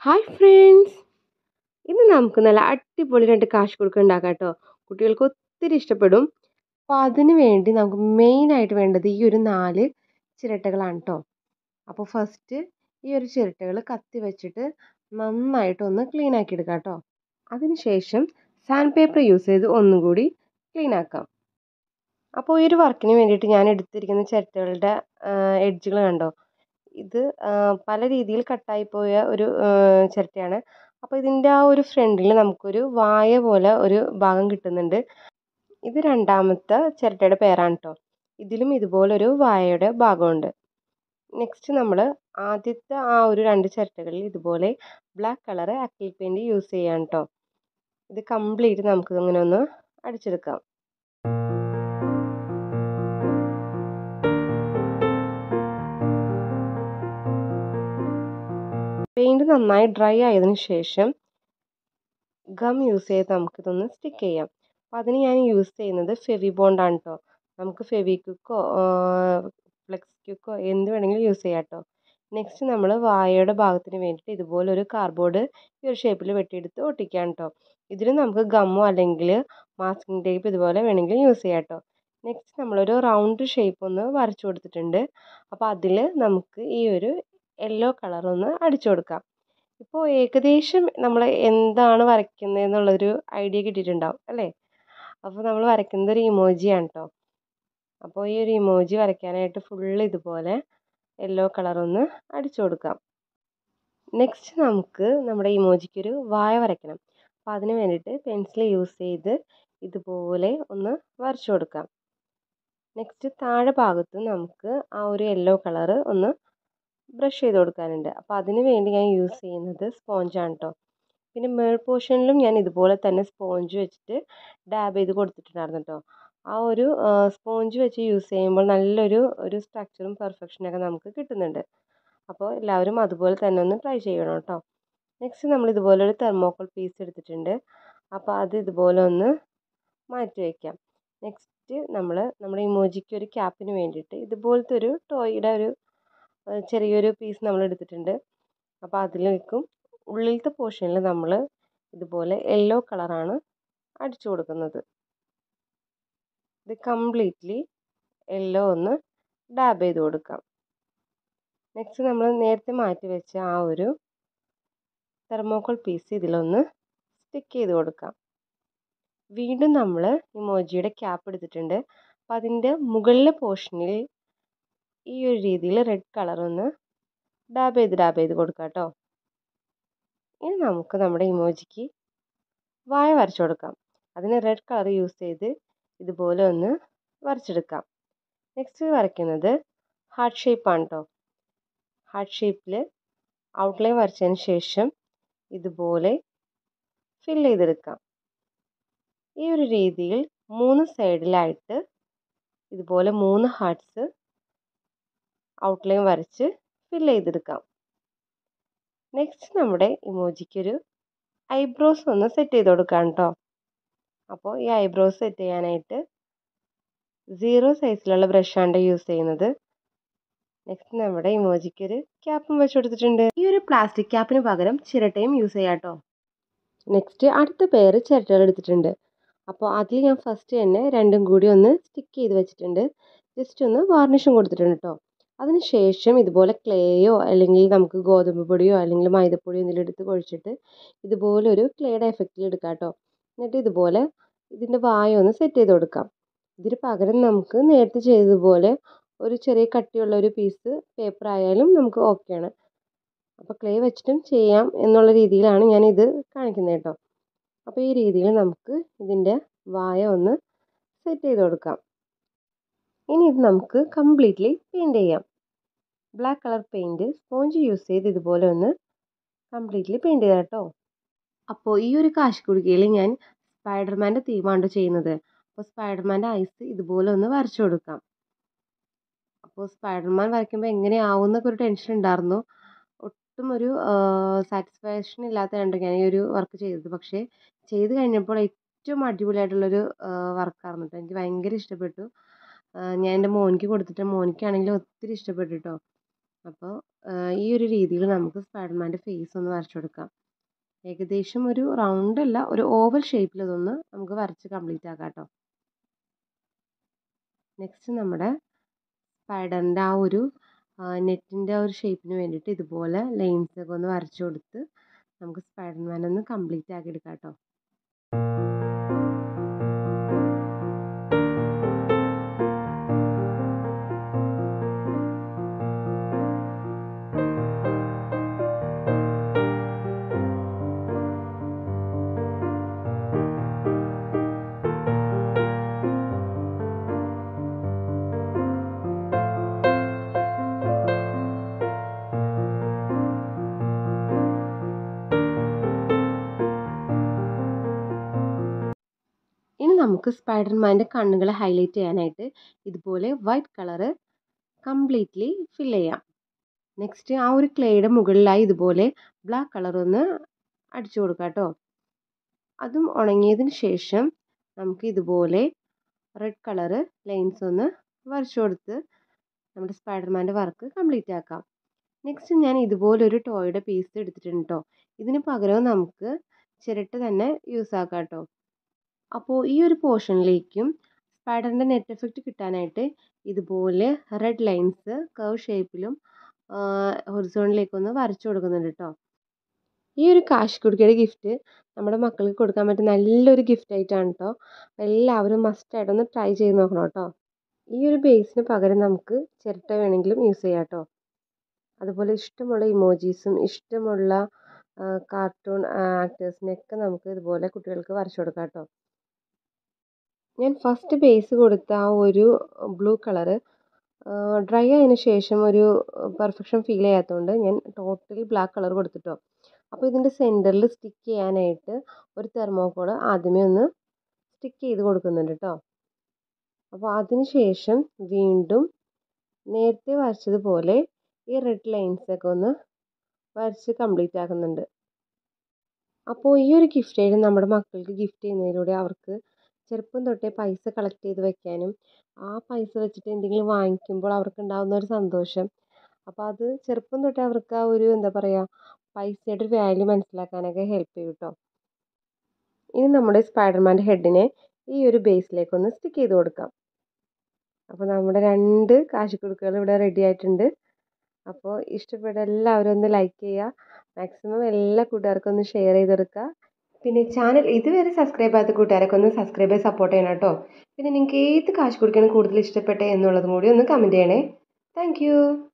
hi friends ഇന്ന് നമുക്ക് നല്ല അടിപൊളി രണ്ട് കാശ് കുടുക്ക ഉണ്ടാക്കാം കേട്ടോ കുട്ടികൾക്ക് ഒത്തിരി ഇഷ്ടപ്പെടും അപ്പോൾ അതിന് വേണ്ടി നമുക്ക് മെയിനായിട്ട് വേണ്ടത് ഈ ഒരു നാല് ചിരട്ടകളാണ് കേട്ടോ അപ്പോൾ ഫസ്റ്റ് ഈ ഒരു ചിരട്ടകൾ കത്തി വെച്ചിട്ട് നന്നായിട്ടൊന്ന് ക്ലീൻ ആക്കി എടുക്കാം കേട്ടോ അതിനുശേഷം സാൻഡ് പേപ്പർ യൂസ് ചെയ്ത് ഒന്നും കൂടി ക്ലീൻ ആക്കാം അപ്പോൾ ഈ ഒരു വർക്കിന് വേണ്ടിയിട്ട് ഞാൻ എടുത്തിരിക്കുന്ന ചിരട്ടകളുടെ എഡ്ജുകൾ കണ്ടോ ഇത് പല രീതിയിൽ കട്ടായി പോയ ഒരു ചിരട്ടയാണ് അപ്പോൾ ഇതിൻ്റെ ആ ഒരു ഫ്രണ്ടിൽ നമുക്കൊരു വായ പോലെ ഒരു ഭാഗം കിട്ടുന്നുണ്ട് ഇത് രണ്ടാമത്തെ ചിരട്ടയുടെ പേരാണ് കേട്ടോ ഇതിലും ഇതുപോലൊരു വായയുടെ ഭാഗമുണ്ട് നെക്സ്റ്റ് നമ്മൾ ആദ്യത്തെ ആ ഒരു രണ്ട് ചിരട്ടകളിൽ ഇതുപോലെ black colour acrylic paint use ചെയ്യാം കേട്ടോ ഇത് കംപ്ലീറ്റ് നമുക്ക് ഇങ്ങനെ ഒന്ന് അടിച്ചെടുക്കാം പെയിൻറ്റ് നന്നായി ഡ്രൈ ആയതിനു ശേഷം ഗം യൂസ് ചെയ്ത് നമുക്കിതൊന്ന് സ്റ്റിക്ക് ചെയ്യാം അപ്പോൾ അതിന് ഞാൻ യൂസ് ചെയ്യുന്നത് ഫെവി ബോണ്ടാണ് കേട്ടോ നമുക്ക് ഫെവിക്വിക്കോ ഫ്ലെക്സ് ക്വിക്കോ എന്ത് വേണമെങ്കിലും യൂസ് ചെയ്യാം കേട്ടോ നെക്സ്റ്റ് നമ്മൾ വായയുടെ ഭാഗത്തിന് വേണ്ടിയിട്ട് ഇതുപോലെ ഒരു കാർഡ്ബോർഡ് ഈ ഒരു ഷേപ്പിൽ വെട്ടിയെടുത്ത് ഒട്ടിക്കാം കേട്ടോ ഇതിൽ നമുക്ക് ഗമ്മോ അല്ലെങ്കിൽ മാസ്കിംഗ് ടേപ്പ് ഇതുപോലെ വേണമെങ്കിൽ യൂസ് ചെയ്യാം കേട്ടോ നെക്സ്റ്റ് നമ്മളൊരു റൗണ്ട് ഷേപ്പ് ഒന്ന് വരച്ചു കൊടുത്തിട്ടുണ്ട് അപ്പോൾ അതിൽ നമുക്ക് ഈ ഒരു യെല്ലോ കളർ ഒന്ന് അടിച്ചു കൊടുക്കാം ഇപ്പോൾ ഏകദേശം നമ്മൾ എന്താണ് വരയ്ക്കുന്നത് എന്നുള്ളൊരു ഐഡിയ കിട്ടിയിട്ടുണ്ടാവും അല്ലേ അപ്പോൾ നമ്മൾ വരയ്ക്കുന്നത് ഒരു ഇമോജിയാണ് കേട്ടോ അപ്പോൾ ഈ ഒരു ഇമോജി വരയ്ക്കാനായിട്ട് ഫുള്ള് ഇതുപോലെ യെല്ലോ കളർ ഒന്ന് അടിച്ചു കൊടുക്കാം നെക്സ്റ്റ് നമുക്ക് നമ്മുടെ ഇമോജിക്ക് ഒരു വായ വരയ്ക്കണം അപ്പോൾ അതിന് വേണ്ടിയിട്ട് പെൻസിൽ യൂസ് ചെയ്ത് ഇതുപോലെ ഒന്ന് വരച്ചു കൊടുക്കാം നെക്സ്റ്റ് താഴെ ഭാഗത്ത് നമുക്ക് ആ ഒരു യെല്ലോ കളറ് ഒന്ന് ബ്രഷ് ചെയ്ത് കൊടുക്കാനുണ്ട് അപ്പോൾ അതിന് വേണ്ടി ഞാൻ യൂസ് ചെയ്യുന്നത് സ്പോഞ്ചാണ് കേട്ടോ പിന്നെ മേൾ പോർഷനിലും ഞാൻ ഇതുപോലെ തന്നെ സ്പോഞ്ച് വെച്ചിട്ട് ഡാബ് ചെയ്ത് കൊടുത്തിട്ടുണ്ടായിരുന്നു കേട്ടോ ആ ഒരു സ്പോഞ്ച് വെച്ച് യൂസ് ചെയ്യുമ്പോൾ നല്ലൊരു ഒരു സ്ട്രക്ചറും പെർഫെക്ഷനൊക്കെ നമുക്ക് കിട്ടുന്നുണ്ട് അപ്പോൾ എല്ലാവരും അതുപോലെ തന്നെ ഒന്ന് ട്രൈ ചെയ്യണം കേട്ടോ നെക്സ്റ്റ് നമ്മൾ ഇതുപോലെ ഒരു തെർമോക്കോൾ പീസ് എടുത്തിട്ടുണ്ട് അപ്പോൾ അത് ഇതുപോലെ ഒന്ന് മാറ്റി വയ്ക്കാം നെക്സ്റ്റ് നമ്മൾ നമ്മുടെ ഇമോജിക്ക് ഒരു ക്യാപ്പിന് വേണ്ടിയിട്ട് ഇതുപോലത്തെ ഒരു ടോയുടെ ഒരു ചെറിയൊരു പീസ് നമ്മൾ എടുത്തിട്ടുണ്ട് അപ്പോൾ അതിലേക്കും ഉള്ളിലത്തെ പോർഷനിൽ നമ്മൾ ഇതുപോലെ യെല്ലോ കളറാണ് അടിച്ചു കൊടുക്കുന്നത് ഇത് കംപ്ലീറ്റ്ലി യെല്ലോ ഒന്ന് ഡാബ് ചെയ്ത് കൊടുക്കാം നെക്സ്റ്റ് നമ്മൾ നേരത്തെ മാറ്റി വെച്ച ആ ഒരു തെർമോക്കോൾ പീസ് ഇതിലൊന്ന് സ്റ്റിക്ക് ചെയ്ത് കൊടുക്കാം വീണ്ടും നമ്മൾ ഇമോജിയുടെ ക്യാപ്പ് എടുത്തിട്ടുണ്ട് അപ്പം അതിൻ്റെ മുകളിലെ പോർഷനിൽ ഈ ഒരു രീതിയിൽ റെഡ് കളർ ഒന്ന് ഡാബ് ചെയ്ത് ഡാബ് ചെയ്ത് കൊടുക്കാം കേട്ടോ ഇനി നമുക്ക് നമ്മുടെ ഇമോജിക്ക് വായ വരച്ചു കൊടുക്കാം അതിന് റെഡ് കളർ യൂസ് ചെയ്ത് ഇതുപോലെ ഒന്ന് വരച്ചെടുക്കാം നെക്സ്റ്റ് വരയ്ക്കുന്നത് ഹാർട്ട് ഷേപ്പാണ് കേട്ടോ ഹാർട്ട് ഷേപ്പിൽ ഔട്ട്ലൈൻ വരച്ചതിന് ശേഷം ഇതുപോലെ ഫിൽ ചെയ്തെടുക്കാം ഈ ഒരു രീതിയിൽ മൂന്ന് സൈഡിലായിട്ട് ഇതുപോലെ മൂന്ന് ഹാർട്ട്സ് ഔട്ട്ലൈൻ വരച്ച് ഫിൽ ചെയ്തെടുക്കാം നെക്സ്റ്റ് നമ്മുടെ ഇമോജിക്കൊരു ഐബ്രോസ് ഒന്ന് സെറ്റ് ചെയ്ത് കൊടുക്കാം കേട്ടോ അപ്പോൾ ഈ ഐബ്രോസ് സെറ്റ് ചെയ്യാനായിട്ട് സീറോ സൈസിലുള്ള ബ്രഷാണ് യൂസ് ചെയ്യുന്നത് നെക്സ്റ്റ് നമ്മുടെ ഇമോജിക്ക് ഒരു ക്യാപ്പും വെച്ച് കൊടുത്തിട്ടുണ്ട് ഈ ഒരു പ്ലാസ്റ്റിക് ക്യാപ്പിന് പകരം ചിരട്ടയും യൂസ് ചെയ്യാം കേട്ടോ നെക്സ്റ്റ് അടുത്ത പെയർ ചിരട്ടകൾ എടുത്തിട്ടുണ്ട് അപ്പോൾ അതിൽ ഞാൻ ഫസ്റ്റ് തന്നെ രണ്ടും കൂടി ഒന്ന് സ്റ്റിക്ക് ചെയ്ത് വെച്ചിട്ടുണ്ട് ജസ്റ്റ് ഒന്ന് വാർണിഷും കൊടുത്തിട്ടുണ്ട് കേട്ടോ അതിനുശേഷം ഇതുപോലെ ക്ലേയോ അല്ലെങ്കിൽ നമുക്ക് ഗോതമ്പ് പൊടിയോ അല്ലെങ്കിൽ മൈദപ്പൊടിയോ എന്തെങ്കിലും എടുത്ത് കുഴച്ചിട്ട് ഇതുപോലെ ഒരു ക്ലേയുടെ എഫക്റ്റിൽ എടുക്കാം കേട്ടോ എന്നിട്ട് ഇതുപോലെ ഇതിൻ്റെ വായ ഒന്ന് സെറ്റ് ചെയ്ത് കൊടുക്കാം ഇതിന് പകരം നമുക്ക് നേരത്തെ ചെയ്തതുപോലെ ഒരു ചെറിയ കട്ടിയുള്ള ഒരു പീസ് പേപ്പർ ആയാലും നമുക്ക് ഓക്കെയാണ് അപ്പോൾ ക്ലേ വെച്ചിട്ടും ചെയ്യാം എന്നുള്ള രീതിയിലാണ് ഞാൻ ഇത് കാണിക്കുന്നത് കേട്ടോ അപ്പോൾ ഈ രീതിയിൽ നമുക്ക് ഇതിൻ്റെ വായ ഒന്ന് സെറ്റ് ചെയ്ത് കൊടുക്കാം ഇനി ഇത് നമുക്ക് കംപ്ലീറ്റ്ലി പെയിൻറ്റ് ചെയ്യാം black colour paint sponge use ചെയ്ത് ഇതുപോലെ ഒന്ന് കംപ്ലീറ്റ്ലി പെയിൻറ്റ് ചെയ്യാം കേട്ടോ അപ്പോൾ ഈ ഒരു കാശിക്കുടുക്കയിൽ ഞാൻ സ്പൈഡർമാൻ്റെ തീമാണ് ചെയ്യുന്നത് അപ്പോൾ സ്പൈഡർമാൻ്റെ ഐസ് ഇതുപോലെ ഒന്ന് വരച്ചു കൊടുക്കാം അപ്പോൾ സ്പൈഡർമാൻ വരയ്ക്കുമ്പോൾ എങ്ങനെയാവും എന്നൊക്കെ ഒരു ടെൻഷൻ ഉണ്ടായിരുന്നു ഒട്ടും ഒരു സാറ്റിസ്ഫാക്ഷൻ ഇല്ലാത്തതുകൊണ്ട് ഞാൻ ഈ ഒരു വർക്ക് ചെയ്തത് പക്ഷേ ചെയ്ത് കഴിഞ്ഞപ്പോൾ ഏറ്റവും അടിപൊളിയായിട്ടുള്ളൊരു വർക്കായിരുന്നു കേട്ടോ എനിക്ക് ഭയങ്കര ഇഷ്ടപ്പെട്ടു ഞാൻ എൻ്റെ മോനിക്ക് കൊടുത്തിട്ട് മോനിക്കാണെങ്കിലും ഒത്തിരി ഇഷ്ടപ്പെട്ടു കേട്ടോ അപ്പോൾ ഈ ഒരു രീതിയിൽ നമുക്ക് സ്പൈഡർമാൻ്റെ ഫേസ് ഒന്ന് വരച്ചു കൊടുക്കാം ഏകദേശം ഒരു റൗണ്ട് അല്ല ഒരു ഓവൽ ഷേപ്പിൽ ഇതൊന്ന് നമുക്ക് വരച്ച് കംപ്ലീറ്റ് ആക്കാം കേട്ടോ നെക്സ്റ്റ് നമ്മുടെ സ്പൈഡറിൻ്റെ ആ ഒരു നെറ്റിൻ്റെ ആ ഒരു ഷേപ്പിന് വേണ്ടിയിട്ട് ഇതുപോലെ ലൈൻസ് ഒക്കെ ഒന്ന് വരച്ചു കൊടുത്ത് നമുക്ക് സ്പൈഡർമാൻ ഒന്ന് കംപ്ലീറ്റ് ആക്കി എടുക്കാം കേട്ടോ ഇനി നമുക്ക് സ്പൈഡർമാൻ്റെ കണ്ണുകൾ ഹൈലൈറ്റ് ചെയ്യാനായിട്ട് ഇതുപോലെ വൈറ്റ് കളറ് കംപ്ലീറ്റ്ലി ഫിൽ ചെയ്യാം നെക്സ്റ്റ് ആ ഒരു ക്ലേയുടെ മുകളിലായി ഇതുപോലെ ബ്ലാക്ക് കളർ ഒന്ന് അടിച്ചു കൊടുക്കാം കേട്ടോ അതും ഉണങ്ങിയതിന് ശേഷം നമുക്ക് ഇതുപോലെ റെഡ് കളറ് ലൈൻസ് ഒന്ന് വരച്ചു കൊടുത്ത് നമ്മുടെ സ്പൈഡർമാൻ്റെ വർക്ക് കംപ്ലീറ്റ് ആക്കാം നെക്സ്റ്റ് ഞാൻ ഇതുപോലൊരു ടോയുടെ പീസ് എടുത്തിട്ടുണ്ട് കേട്ടോ ഇതിന് പകരം നമുക്ക് ചിരട്ട തന്നെ യൂസ് ആക്കാം കേട്ടോ അപ്പോൾ ഈ ഒരു പോർഷനിലേക്കും സ്പൈഡറിൻ്റെ നെറ്റ് എഫക്റ്റ് കിട്ടാനായിട്ട് ഇതുപോലെ റെഡ് ലൈൻസ് കർവ് ഷേപ്പിലും ഹൊറിസോണിലേക്കൊന്ന് വരച്ചു കൊടുക്കുന്നുണ്ട് കേട്ടോ ഈ ഒരു കാശ് കുടുക്കയുടെ ഗിഫ്റ്റ് നമ്മുടെ മക്കൾക്ക് കൊടുക്കാൻ പറ്റിയ നല്ലൊരു ഗിഫ്റ്റ് ആയിട്ടാണ് കേട്ടോ എല്ലാവരും മസ്റ്റായിട്ടൊന്ന് ട്രൈ ചെയ്ത് നോക്കണം കേട്ടോ ഈ ഒരു ബേസിന് പകരം നമുക്ക് ചിരട്ട വേണമെങ്കിലും യൂസ് ചെയ്യാം കേട്ടോ അതുപോലെ ഇഷ്ടമുള്ള ഇമോജീസും ഇഷ്ടമുള്ള കാർട്ടൂൺ ആക്ടേഴ്സിനെയൊക്കെ നമുക്ക് ഇതുപോലെ കുട്ടികൾക്ക് വരച്ചു കൊടുക്കാം കേട്ടോ ഞാൻ ഫസ്റ്റ് ബേസ് കൊടുത്ത ആ ഒരു ബ്ലൂ കളറ് ഡ്രൈ ആയതിനു ശേഷം ഒരു പെർഫെക്ഷൻ ഫീൽ ചെയ്യാത്തതുകൊണ്ട് ഞാൻ ടോട്ടലി ബ്ലാക്ക് കളർ കൊടുത്തിട്ടോ അപ്പോൾ ഇതിൻ്റെ സെൻറ്ററിൽ സ്റ്റിക്ക് ചെയ്യാനായിട്ട് ഒരു തെർമോക്കോൾ ആദ്യമേ ഒന്ന് സ്റ്റിക്ക് ചെയ്ത് കൊടുക്കുന്നുണ്ട് കേട്ടോ അപ്പോൾ അതിന് ശേഷം വീണ്ടും നേരത്തെ വരച്ചതുപോലെ ഈ റെഡ് ലൈൻസൊക്കെ ഒന്ന് വരച്ച് കംപ്ലീറ്റ് ആക്കുന്നുണ്ട് അപ്പോൾ ഈ ഒരു ഗിഫ്റ്റ് ഐഡിയ നമ്മുടെ മക്കൾക്ക് ഗിഫ്റ്റ് ചെയ്യുന്നതിലൂടെ അവർക്ക് ചെറുപ്പം തൊട്ടേ പൈസ കളക്ട് ചെയ്ത് വെക്കാനും ആ പൈസ വെച്ചിട്ട് എന്തെങ്കിലും വാങ്ങിക്കുമ്പോൾ അവർക്ക് ഉണ്ടാകുന്ന ഒരു സന്തോഷം അപ്പോൾ അത് ചെറുപ്പം തൊട്ടേ അവർക്ക് ആ ഒരു എന്താ പറയുക പൈസയുടെ ഒരു വാല്യൂ മനസ്സിലാക്കാനൊക്കെ ഹെൽപ്പ് ചെയ്യും കേട്ടോ ഇനി നമ്മുടെ സ്പൈഡർമാൻ്റെ ഹെഡിനെ ഈ ഒരു ബേസിലേക്ക് ഒന്ന് സ്റ്റിക്ക് ചെയ്ത് കൊടുക്കാം അപ്പോൾ നമ്മുടെ രണ്ട് കാശിക്കുടുക്കുകൾ ഇവിടെ റെഡി ആയിട്ടുണ്ട് അപ്പോൾ ഇഷ്ടപ്പെട്ട എല്ലാവരും ഒന്ന് ലൈക്ക് ചെയ്യുക മാക്സിമം എല്ലാ കൂട്ടുകാർക്കും ഒന്ന് ഷെയർ ചെയ്ത് കൊടുക്കുക പിന്നെ ചാനൽ ഇതുവരെ സബ്സ്ക്രൈബ് ചെയ്യാത്ത കൂട്ടുകാരൊക്കെ ഒന്ന് സബ്സ്ക്രൈബ് ചെയ്ത് സപ്പോർട്ട് ചെയ്യണം കേട്ടോ പിന്നെ നിങ്ങൾക്ക് ഏത് കാശ് കൊടുക്കണം കൂടുതൽ ഇഷ്ടപ്പെട്ടേ എന്നുള്ളതും കൂടി ഒന്ന് കമൻറ്റ് ചെയ്യണേ താങ്ക്